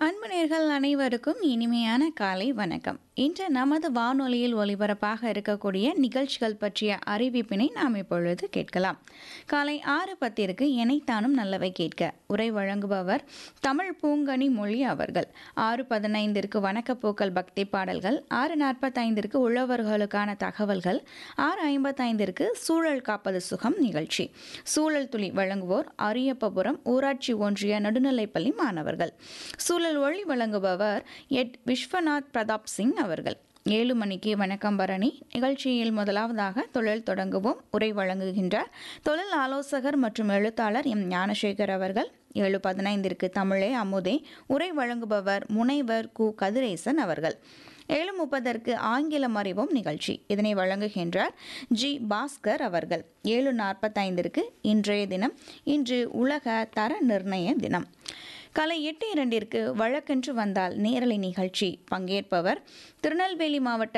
அன்பு நேர்கள் அனைவருக்கும் இனிமையான காலை வணக்கம் இன்று நமது வானொலியில் ஒலிபரப்பாக இருக்கக்கூடிய நிகழ்ச்சிகள் பற்றிய அறிவிப்பினை நாம் இப்பொழுது கேட்கலாம் காலை ஆறு பத்திற்கு எனைத்தானும் நல்லவை கேட்க உரை வழங்குபவர் தமிழ் பூங்கனி மொழி அவர்கள் ஆறு பதினைந்திற்கு வணக்கப்பூக்கள் பக்தி பாடல்கள் ஆறு நாற்பத்தைந்திற்கு உழவர்களுக்கான தகவல்கள் ஆறு ஐம்பத்தைந்திற்கு சூழல் காப்பது சுகம் நிகழ்ச்சி சூழல் துளி வழங்குவோர் அரியப்பபுரம் ஊராட்சி ஒன்றிய நடுநிலைப்பள்ளி மாணவர்கள் சூழல் ஒளி வழங்குபவர் எட் விஸ்வநாத் பிரதாப் சிங் அவர்கள் ஏழு மணிக்கு வணக்கம் பரணி நிகழ்ச்சியில் முதலாவதாக தொழில் தொடங்குவோம் உரை வழங்குகின்றார் தொழில் ஆலோசகர் மற்றும் எழுத்தாளர் எம் ஞானசேகர் அவர்கள் ஏழு பதினைந்திற்கு தமிழே அமுதே உரை வழங்குபவர் முனைவர் கு கதிரேசன் அவர்கள் ஏழு முப்பதற்கு ஆங்கிலம் அறிவோம் நிகழ்ச்சி இதனை வழங்குகின்றார் ஜி பாஸ்கர் அவர்கள் ஏழு நாற்பத்தைந்திற்கு இன்றைய தினம் இன்று உலக தர நிர்ணய தினம் காலை எட்டு இரண்டிற்கு வழக்கென்று வந்தால் நேரலை நிகழ்ச்சி பங்கேற்பவர் திருநெல்வேலி மாவட்ட